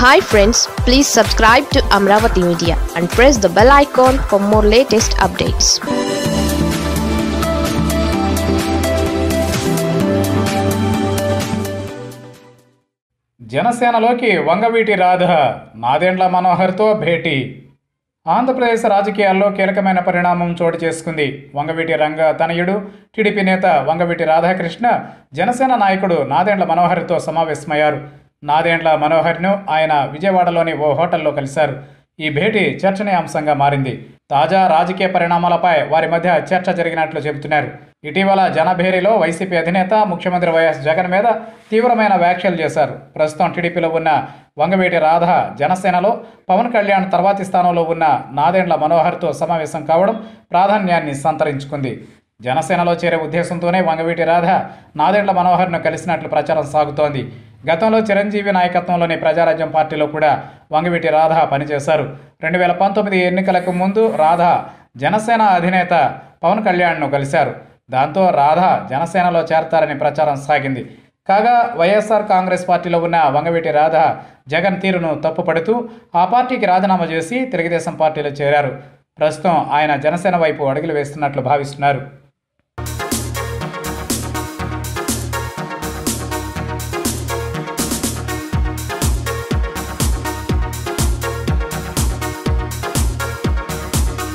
hi friends please subscribe to Amaravati media and press the bell icon for more latest updates జనసేనలోకి వంగవీటి రాధ నాదెండ్ల మనోహర్తో భేటీ ఆంధ్రప్రదేశ్ రాజకీయాల్లో కీలకమైన పరిణామం చోటు చేసుకుంది వంగవీటి రంగ తనయుడు టీడీపీ నేత వంగవీటి రాధాకృష్ణ జనసేన నాయకుడు నాదెండ్ల మనోహర్తో సమావేశమయ్యారు నాదెండ్ల మనోహర్ను ఆయన విజయవాడలోని ఓ హోటల్లో కలిశారు ఈ భేటీ చర్చనీయాంశంగా మారింది తాజా రాజకీయ పరిణామాలపై వారి మధ్య చర్చ జరిగినట్లు చెబుతున్నారు ఇటీవల జనభేరిలో వైసీపీ అధినేత ముఖ్యమంత్రి వైఎస్ జగన్ మీద తీవ్రమైన వ్యాఖ్యలు చేశారు ప్రస్తుతం టీడీపీలో ఉన్న వంగవీటి రాధ జనసేనలో పవన్ కళ్యాణ్ తర్వాతి స్థానంలో ఉన్న నాదెండ్ల మనోహర్తో సమావేశం కావడం ప్రాధాన్యాన్ని సంతరించుకుంది జనసేనలో చేరే ఉద్దేశంతోనే వంగవీటి రాధ నాదెండ్ల మనోహర్ను కలిసినట్లు ప్రచారం సాగుతోంది గతంలో చిరంజీవి నాయకత్వంలోని ప్రజారాజ్యం పార్టీలో కూడా వంగవీటి రాధ పనిచేశారు రెండు వేల పంతొమ్మిది ఎన్నికలకు ముందు రాధ జనసేన అధినేత పవన్ కళ్యాణ్ను కలిశారు దాంతో రాధ జనసేనలో చేరతారని ప్రచారం సాగింది కాగా వైఎస్ఆర్ కాంగ్రెస్ పార్టీలో ఉన్న వంగవీటి రాధ జగన్ తీరును తప్పుపడుతూ ఆ పార్టీకి రాజీనామా చేసి తెలుగుదేశం పార్టీలో చేరారు ప్రస్తుతం ఆయన జనసేన వైపు అడుగులు వేస్తున్నట్లు భావిస్తున్నారు